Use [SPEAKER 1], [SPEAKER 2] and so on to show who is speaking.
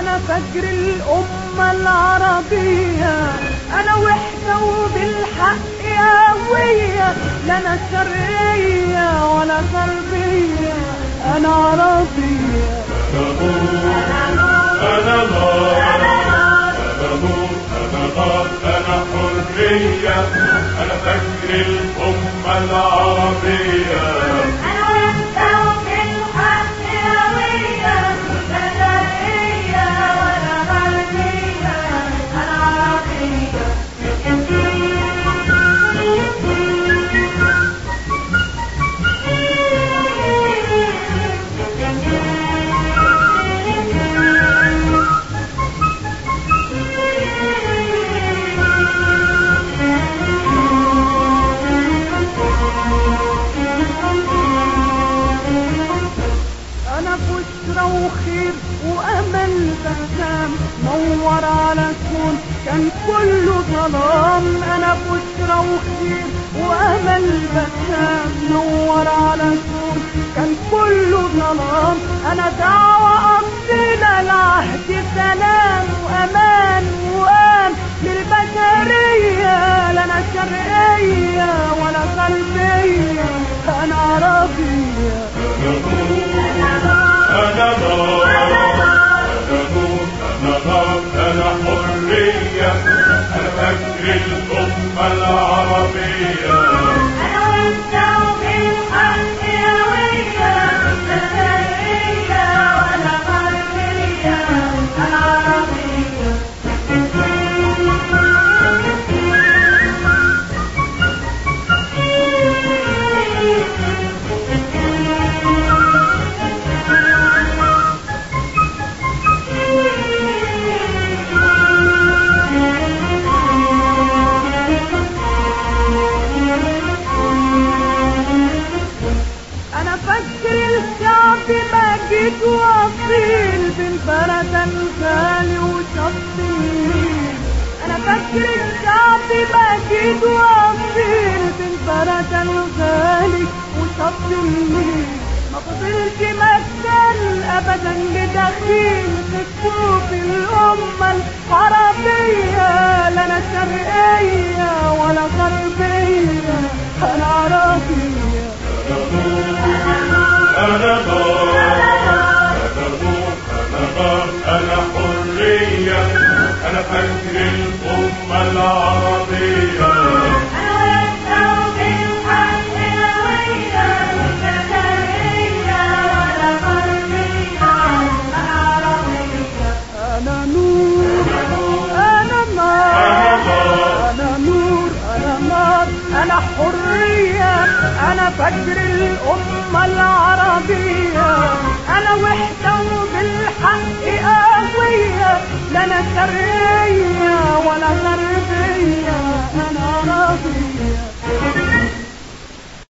[SPEAKER 1] انا فجر الامة العربية انا وحدة وبالحق قوية لا انا شرقية ولا غربية انا عربية
[SPEAKER 2] أنا نار أنا نور أنا نار أنا حرية أنا فجر الأمة العربية
[SPEAKER 3] أنا وحدة وبالحق قوية لا شرقية ولا غربية أنا عربية
[SPEAKER 1] انا بشرى وخير وامل بسام نور على كون كان كله ظلام انا بشرى وخير وامل بسام نور على كون كان كله ظلام انا دعوة قضينا العهد سلام وامان وام للبشرية لا انا شرقية ولا غربية انا عربية
[SPEAKER 2] أنا نار أنا نور أنا نار أنا حرية أنا فجر الأمة العربية
[SPEAKER 3] أنا وحدة وبالحق قوية لا شرقية ولا غربية أنا عربية
[SPEAKER 1] انا فكر الشعب مجيد واصيل بالبلد الغالي وشط النيل انا فكر الشعب مجيد واصيل بالبلد الغالي وشط النيل ما فضلش مكان ابدا لدخيل في كتب الامه العربيه لا انا شرقيه ولا غربيه انا عربيه
[SPEAKER 2] أنا نار أنا نور أنا نار أنا حرية أنا فجر الأمة العربية
[SPEAKER 3] أنا وحدة وبالحق قوية لا شرقية ولا غربية أنا عربية
[SPEAKER 1] أنا نور أنا نار أنا نور أنا نار أنا حرية أنا فجر الأمة العربية أنا وحدة وبالحق قوية لا أنا شرقية ولا غربية